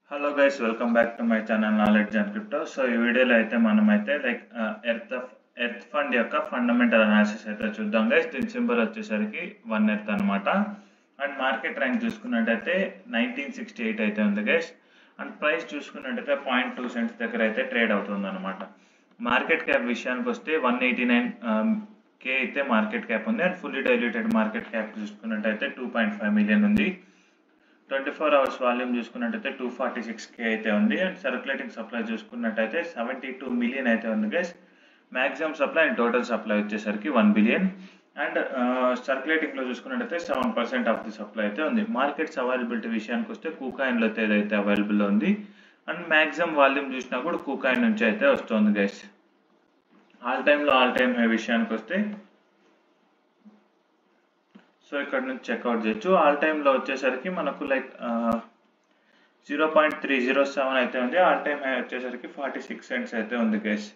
hello guys welcome back to my channel knowledge and crypto so ఈ వీడియోలో అయితే మనం అయితే లైక్ ఎర్త్ ఎర్త్ ఫండ్ యొక్క ఫండమెంటల్ అనాలిసిస్ అయితే చూద్దాం గైస్ దీని సింబల్ వచ్చేసరికి వన్ ఎర్త్ అనమాట అండ్ మార్కెట్ ర్యాంక్ చూసుకున్నట్టయితే నైన్టీన్ సిక్స్టీ ఎయిట్ అయితే ఉంది గైస్ అండ్ ప్రైస్ చూసుకున్నట్టయితే పాయింట్ టూ సెంట్స్ దగ్గర అయితే ట్రేడ్ అవుతుంది అనమాట మార్కెట్ క్యాప్ విషయానికి వస్తే వన్ ఎయిటీ నైన్ కే అయితే మార్కెట్ క్యాప్ ఉంది and fully diluted market cap చూసుకున్నట్టయితే టూ పాయింట్ ఫైవ్ మిలియన్ ఉంది ట్వంటీ ఫోర్ అవర్స్ వాల్యూమ్ చూసుకున్నట్టయితే టూ ఫార్టీ సిక్స్ కే అయితే ఉంది అండ్ సర్క్యులేటింగ్ సప్లై చూసుకున్నట్టయితే సెవెంటీ టూ మిలియన్ అయితే ఉంది guys maximum supply and total supply వచ్చేసరికి వన్ బిలియన్ అండ్ సర్క్యులేటింగ్లో చూసుకున్నట్టయితే seven percent of the supply అయితే ఉంది మార్కెట్స్ అవైలబిలిటీ విషయానికి వస్తే కూకాయిన్లో అయితే ఏదైతే అవైలబుల్ ఉంది అండ్ మ్యాక్సిమం వాల్యూమ్ చూసినా కూడా కూకాయిన్ నుంచి అయితే వస్తుంది గైస్ ఆల్ టైంలో ఆల్ టైమ్ విషయానికి వస్తే సో ఇక్కడ నుంచి చెక్అవుట్ చేయొచ్చు ఆల్ టైంలో వచ్చేసరికి మనకు like zero point three zero seven అయితే ఉంది ఆల్ టైమ్ హై వచ్చేసరికి ఫార్టీ సిక్స్ సెంట్స్ అయితే ఉంది గైస్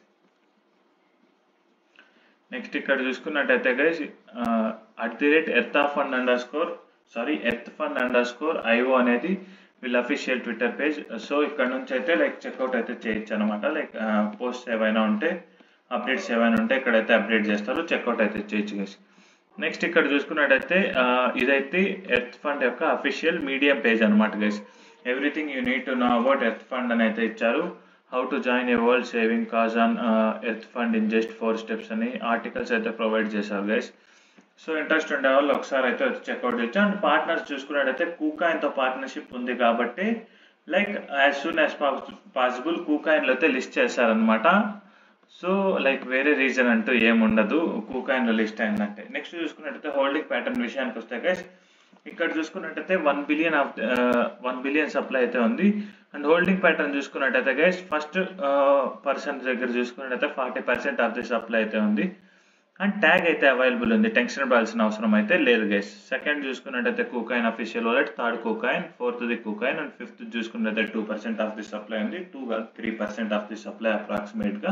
నెక్స్ట్ ఇక్కడ చూసుకున్నట్టయితే guys at the rate earth fund under score sorry earth fund under score IO అనేది వీళ్ళ అఫీషియల్ ట్విట్టర్ పేజ్ సో ఇక్కడ నుంచి అయితే లైక్ చెక్అవుట్ అయితే చేయొచ్చు అనమాట లైక్ పోస్ట్ ఏవైనా ఉంటే అప్డేట్స్ ఏవైనా ఉంటే ఇక్కడైతే అప్డేట్ చేస్తారు చెక్అవుట్ అయితే చేయొచ్చు గైస్ నెక్స్ట్ ఇక్కడ చూసుకున్నట్టయితే ఇదైతే ఎర్త్ ఫండ్ యొక్క అఫీషియల్ మీడియం పేజ్ అనమాట guys everything you need to know about earth fund అని అయితే ఇచ్చారు how to join a world saving cause on earth fund in just four steps అని ఆర్టికల్స్ అయితే ప్రొవైడ్ చేశారు గైస్ సో ఇంట్రెస్ట్ ఉండే వాళ్ళు ఒకసారి అయితే వచ్చి చెక్అవుట్ చేయొచ్చు అండ్ పార్ట్నర్స్ చూసుకున్నట్టయితే కూకాయిన్తో పార్ట్నర్షిప్ ఉంది కాబట్టి like as soon as possible కూకాయిన్లో అయితే లిస్ట్ చేశారనమాట సో లైక్ వేరే రీజన్ అంటూ ఏముండదు కూకాయిన్లో లిస్ట్ అయిందంటే నెక్స్ట్ చూసుకున్నట్టయితే హోల్డింగ్ ప్యాటర్న్ విషయానికి వస్తే గైస్ ఇక్కడ చూసుకున్నట్టయితే one billion of one billion supply అయితే ఉంది అండ్ హోల్డింగ్ ప్యాటర్న్ చూసుకున్నట్టయితే గైస్ ఫస్ట్ పర్సన్ దగ్గర చూసుకున్నట్టయితే forty percent of the supply అయితే ఉంది అండ్ ట్యాగ్ అయితే అవైలబుల్ ఉంది టెన్షన్ పడాల్సిన అవసరం అయితే లేదు గైస్ సెకండ్ చూసుకున్నట్టయితే KuCoin official wallet third KuCoin fourth the KuCoin and fifth చూసుకున్నట్టయితే two percent of the supply ఉంది two three percent of the supply అప్రాక్సిమేట్గా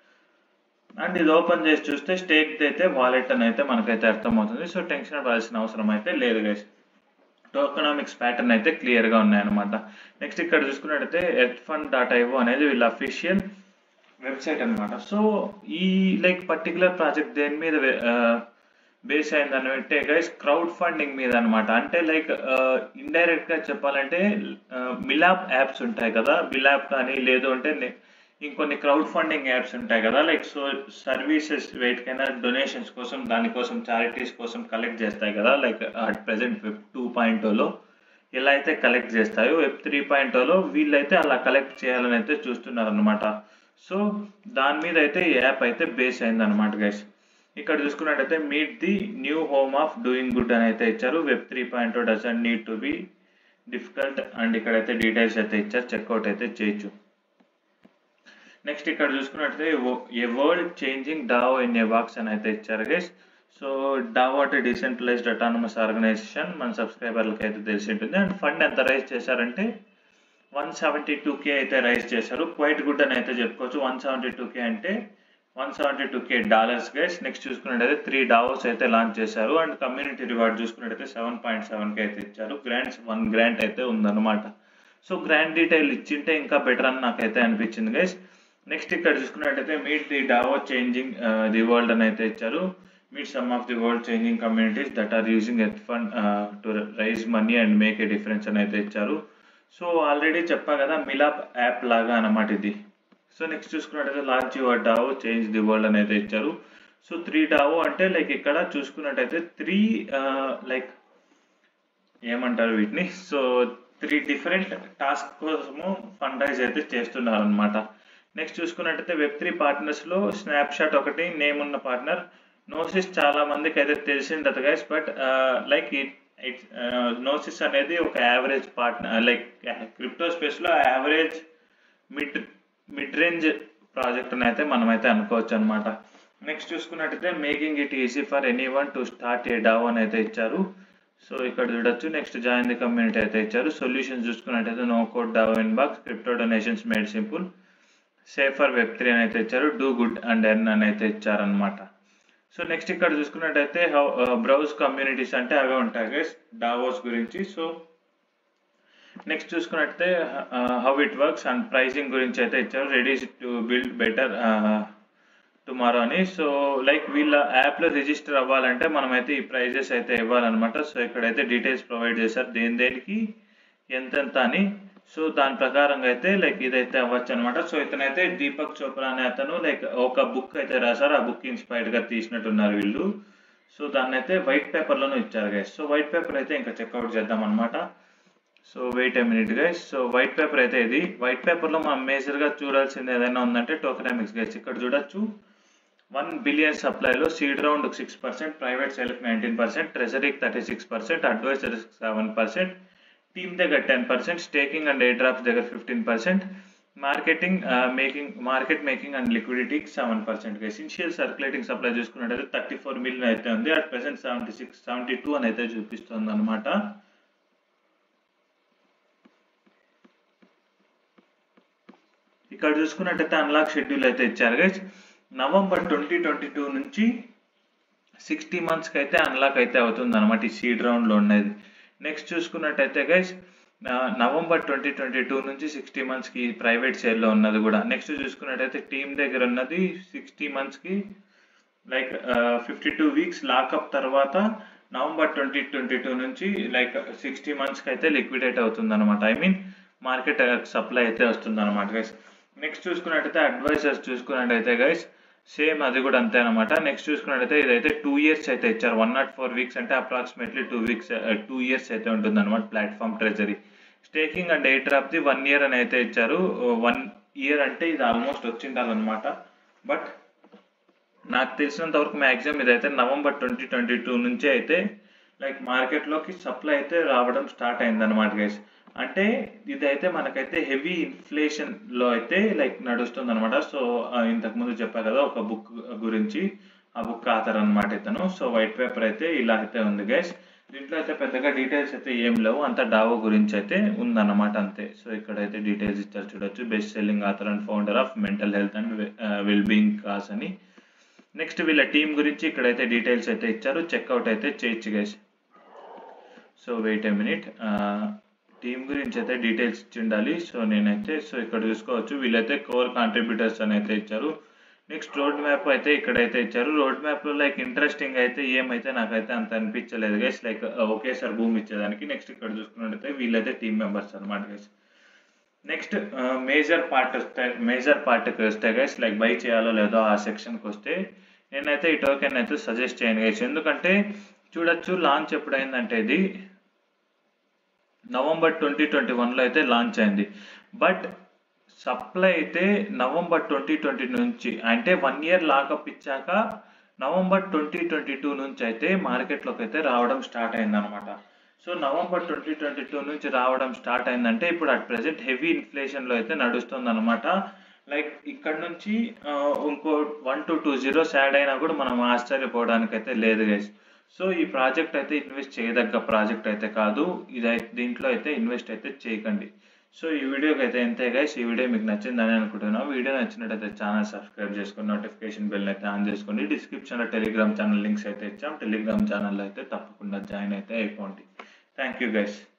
అండ్ ఇది ఓపెన్ చేసి చూస్తే స్టేక్ అయితే వాలెట్ అని అయితే మనకైతే అర్థమవుతుంది సో టెన్షన్ పడాల్సిన అవసరం అయితే లేదు గైస్ టోకనామిక్స్ ప్యాటర్న్ అయితే క్లియర్గా ఉన్నాయన్నమాట నెక్స్ట్ ఇక్కడ చూసుకున్నట్టయితే ఎర్త్ ఫండ్ డాట్ ఐవో అనేది వీళ్ళ అఫీషియల్ వెబ్సైట్ అనమాట సో ఈ లైక్ పర్టికులర్ ప్రాజెక్ట్ దేని మీద బేస్ అయిందని అంటే గైస్ క్రౌడ్ ఫండింగ్ మీద అనమాట అంటే లైక్ ఇండైరెక్ట్ గా చెప్పాలంటే మిలాప్ యాప్స్ ఉంటాయి కదా మిలాప్ కానీ లేదు అంటే ఇంకొన్ని క్రౌడ్ ఫండింగ్ యాప్స్ ఉంటాయి కదా లైక్ సో సర్వీసెస్ వేటికైనా డొనేషన్స్ కోసం దానికోసం చారిటీస్ కోసం కలెక్ట్ చేస్తాయి కదా like at present web two point ఓలో ఎలా అయితే కలెక్ట్ చేస్తాయో వెబ్ త్రీ పాయింట్ ఓలో వీళ్ళైతే అలా కలెక్ట్ చేయాలని అయితే చూస్తున్నారు అనమాట సో దాని మీద అయితే ఈ యాప్ అయితే బేస్ అయిందనమాట గైస్ ఇక్కడ చూసుకున్నట్టయితే meet the new home of doing good అని అయితే ఇచ్చారు web three point doesn't need to be difficult and ఇక్కడైతే డీటెయిల్స్ అయితే ఇచ్చారు చెక్అవుట్ అయితే చేయొచ్చు నెక్స్ట్ ఇక్కడ చూసుకున్నట్టయితే a world changing DAO in a box అని అయితే ఇచ్చారు గైస్ సో డావో అంటే డిసెంట్రలైజ్డ్ అటానమస్ ఆర్గనైజేషన్ మన సబ్స్క్రైబర్లకి అయితే తెలిసి ఉంటుంది అండ్ ఫండ్ ఎంత రైజ్ చేశారంటే వన్ సెవెంటీ టూ కే అయితే రైజ్ చేశారు క్వైట్ గుడ్ అని అయితే చెప్పుకోవచ్చు వన్ సెవెంటీ టూ కే అంటే one seventy two K dollars guys next చూసుకున్నట్టయితే త్రీ డావోస్ అయితే లాంచ్ చేశారు అండ్ కమ్యూనిటీ రివార్డ్ చూసుకున్నట్టయితే సెవెన్ పాయింట్ సెవెన్ కే అయితే ఇచ్చారు గ్రాంట్స్ వన్ గ్రాంట్ అయితే ఉందన్నమాట సో గ్రాండ్ డీటెయిల్ ఇచ్చింటే ఇంకా బెటర్ అని నాకైతే అనిపించింది గైస్ నెక్స్ట్ ఇక్కడ చూసుకున్నట్టయితే meet the DAO changing the world అని అయితే ఇచ్చారు meet some of the world changing communities that are using ETH fund to raise money and make a difference అని అయితే ఇచ్చారు సో ఆల్రెడీ చెప్పా కదా మిలాప్ యాప్ లాగా అనమాట ఇది సో నెక్స్ట్ చూసుకున్నట్టయితే launch your DAO change the world అని అయితే ఇచ్చారు సో త్రీ డావో అంటే లైక్ ఇక్కడ చూసుకున్నట్టయితే త్రీ లైక్ ఏమంటారు వీటిని సో త్రీ డిఫరెంట్ టాస్క్ కోసము ఫండ్ రైజ్ అయితే చేస్తున్నారు అనమాట నెక్స్ట్ చూసుకున్నట్టయితే వెబ్ త్రీ పార్ట్నర్స్లో స్నాప్షాట్ ఒకటి నేమ్ ఉన్న పార్ట్నర్ నోసిస్ చాలా మందికి అయితే తెలిసిండదు guys but like it it's Gnosis అనేది ఒక యావరేజ్ పార్ట్నర్ లైక్ క్రిప్టో స్పేస్లో average mid mid range project అని అయితే మనమైతే అనుకోవచ్చు అనమాట నెక్స్ట్ చూసుకున్నట్టయితే making it easy for anyone to start a DAO అని అయితే ఇచ్చారు సో ఇక్కడ చూడొచ్చు నెక్స్ట్ జాయిన్ ది కమ్యూనిటీ అయితే ఇచ్చారు సొల్యూషన్స్ చూసుకున్నట్టయితే no code DAO in box crypto donations made simple safer web three అని అయితే ఇచ్చారు డూ గుడ్ అండ్ ఎర్న్ అని అయితే ఇచ్చారనమాట సో నెక్స్ట్ ఇక్కడ చూసుకున్నట్టయితే బ్రౌజ్ కమ్యూనిటీస్ అంటే అవే ఉంటాయి గైస్ డావోస్ గురించి సో నెక్స్ట్ చూసుకున్నట్టయితే how it works and prizing గురించి అయితే ఇచ్చారు ready to build better tomorrow అని సో లైక్ వీళ్ళ యాప్లో రిజిస్టర్ అవ్వాలంటే మనమైతే ఈ ప్రైజెస్ అయితే ఇవ్వాలన్నమాట సో ఇక్కడైతే డీటెయిల్స్ ప్రొవైడ్ చేశారు దేని దేనికి ఎంతెంత అని సో దాని ప్రకారంగా అయితే లైక్ ఇదైతే అవ్వచ్చు అనమాట సో ఇతనైతే దీపక్ చోప్రా అనే అతను లైక్ ఒక బుక్ అయితే రాశారు ఆ బుక్ ఇన్స్పైర్డ్గా తీసినట్టున్నారు వీళ్ళు సో దాన్ని అయితే వైట్ పేపర్లోనూ ఇచ్చారు గైస్ సో వైట్ పేపర్ అయితే ఇంకా చెక్అవుట్ చేద్దాం అనమాట so wait a minute guys so white paper అయితే ఇది వైట్ పేపర్లో మనం మేజర్గా చూడాల్సింది ఏదైనా ఉందంటే టోకనామిక్స్ గైస్ ఇక్కడ చూడొచ్చు వన్ బిలియన్ సప్లైలో seed round six percent private సెల్కి నైన్టీన్ పర్సెంట్ ట్రెజరీకి thirty six percent advisors seven percent team దగ్గర ten percent staking and airdrops దగ్గర fifteen percent marketing making market making and లిక్విడిటీకి seven percent essential circulating supply చూసుకున్నట్టయితే thirty four million అయితే ఉంది at present seventy six seventy two అని అయితే చూపిస్తుంది అనమాట ఇక్కడ చూసుకున్నట్టయితే అన్లాక్ షెడ్యూల్ అయితే ఇచ్చారు guys November twenty twenty two నుంచి సిక్స్టీ మంత్స్కి అయితే అన్లాక్ అయితే అవుతుంది అనమాట ఈ సీడ్ రౌండ్లో ఉన్నది నెక్స్ట్ చూసుకున్నట్టయితే guys November twenty twenty two నుంచి సిక్స్టీ మంత్స్కి ప్రైవేట్ సేల్లో ఉన్నది కూడా నెక్స్ట్ చూసుకున్నట్టయితే టీమ్ దగ్గర ఉన్నది సిక్స్టీ మంత్స్కి like fifty two weeks lockup తర్వాత నవంబర్ ట్వంటీ ట్వంటీ టూ నుంచి లైక్ సిక్స్టీ మంత్స్కి అయితే లిక్విడేట్ అవుతుంది అనమాట ఐ మీన్ మార్కెట్ సప్లై అయితే వస్తుంది అనమాట గైస్ నెక్స్ట్ చూసుకున్నట్టయితే అడ్వైజర్స్ చూసుకున్నట్టయితే గైస్ సేమ్ అది కూడా అంతే అనమాట నెక్స్ట్ చూసుకున్నట్టయితే ఇదైతే టూ ఇయర్స్ అయితే ఇచ్చారు వన్ నాట్ ఫోర్ వీక్స్ అంటే approximately two weeks two years అయితే ఉంటుంది అనమాట platform treasury staking and airdrop the one year అని అయితే ఇచ్చారు వన్ ఇయర్ అంటే ఇది ఆల్మోస్ట్ వచ్చిండాలన్నమాట బట్ నాకు తెలిసినంత వరకు మ్యాక్సిమం ఇదైతే నవంబర్ ట్వంటీ ట్వంటీ టూ నుంచి అయితే లైక్ మార్కెట్లోకి సప్లై అయితే రావడం స్టార్ట్ అయింది అనమాట గైస్ అంటే ఇదైతే మనకైతే హెవీ ఇన్ఫ్లేషన్లో అయితే లైక్ నడుస్తుంది అనమాట సో ఇంతకుముందు చెప్పా కదా ఒక బుక్ గురించి ఆ బుక్ ఆథర్ అనమాట ఇతను సో వైట్ పేపర్ అయితే ఇలా అయితే ఉంది గైస్ దీంట్లో అయితే పెద్దగా డీటెయిల్స్ అయితే ఏం లేవు అంత డావో గురించి అయితే ఉందన్నమాట అంతే సో ఇక్కడైతే డీటెయిల్స్ ఇచ్చారు చూడొచ్చు best selling author and founder of mental health and well being cause అని నెక్స్ట్ వీళ్ళ టీం గురించి ఇక్కడైతే డీటెయిల్స్ అయితే ఇచ్చారు చెక్అవుట్ అయితే చేయొచ్చు guys so wait a minute team గురించి అయితే డీటెయిల్స్ ఇచ్చి ఉండాలి సో నేనైతే సో ఇక్కడ చూసుకోవచ్చు వీళ్ళైతే కోర్ కాంట్రిబ్యూటర్స్ అని అయితే ఇచ్చారు నెక్స్ట్ రోడ్ మ్యాప్ అయితే ఇక్కడైతే ఇచ్చారు రోడ్ మ్యాప్లో లైక్ ఇంట్రెస్టింగ్ అయితే ఏమైతే నాకైతే అంత అనిపించలేదు గైస్ లైక్ ఒకేసారి భూమి ఇచ్చేదానికి నెక్స్ట్ ఇక్కడ చూసుకున్నట్టయితే వీళ్ళైతే టీం మెంబర్స్ అనమాట గైస్ నెక్స్ట్ మేజర్ పార్ట్ వస్తే మేజర్ పార్ట్కి వస్తే గైస్ లైక్ బై చేయాలో లేదో ఆ సెక్షన్కి వస్తే నేనైతే ఈ టోకెన్ అయితే సజెస్ట్ చేయను గైస్ ఎందుకంటే చూడొచ్చు లాంచ్ ఎప్పుడైందంటే ఇది నవంబర్ ట్వంటీ ట్వంటీ వన్లో అయితే లాంచ్ అయింది బట్ సప్లై అయితే నవంబర్ ట్వంటీ ట్వంటీ నుంచి అంటే వన్ ఇయర్ లాకప్ ఇచ్చాక నవంబర్ ట్వంటీ ట్వంటీ టూ నుంచి అయితే మార్కెట్లోకి అయితే రావడం స్టార్ట్ అయిందనమాట so November twenty twenty two నుంచి రావడం స్టార్ట్ అయిందంటే ఇప్పుడు అట్ ప్రెసెంట్ హెవీ ఇన్ఫ్లేషన్లో అయితే నడుస్తుంది అనమాట లైక్ ఇక్కడ నుంచి ఇంకో one to two zeros add అయినా కూడా మనం ఆశ్చర్యపోవడానికి అయితే లేదు గైస్ సో ఈ ప్రాజెక్ట్ అయితే ఇన్వెస్ట్ చేయదగ్గ ప్రాజెక్ట్ అయితే కాదు ఇది దీంట్లో అయితే ఇన్వెస్ట్ అయితే చేయకండి సో ఈ వీడియోకి అయితే ఎంతే గైస్ ఈ వీడియో మీకు నచ్చిందని అనుకుంటున్నాను వీడియో నచ్చినట్టయితే ఛానల్ సబ్స్క్రైబ్ చేసుకుని నోటిఫికేషన్ బెల్ అయితే ఆన్ చేసుకోండి డిస్క్రిప్షన్లో టెలిగ్రామ్ ఛానల్ లింక్స్ అయితే ఇచ్చాం టెలిగ్రామ్ ఛానల్లో అయితే తప్పకుండా జాయిన్ అయితే అయిపోండి థ్యాంక్ యూ గైస్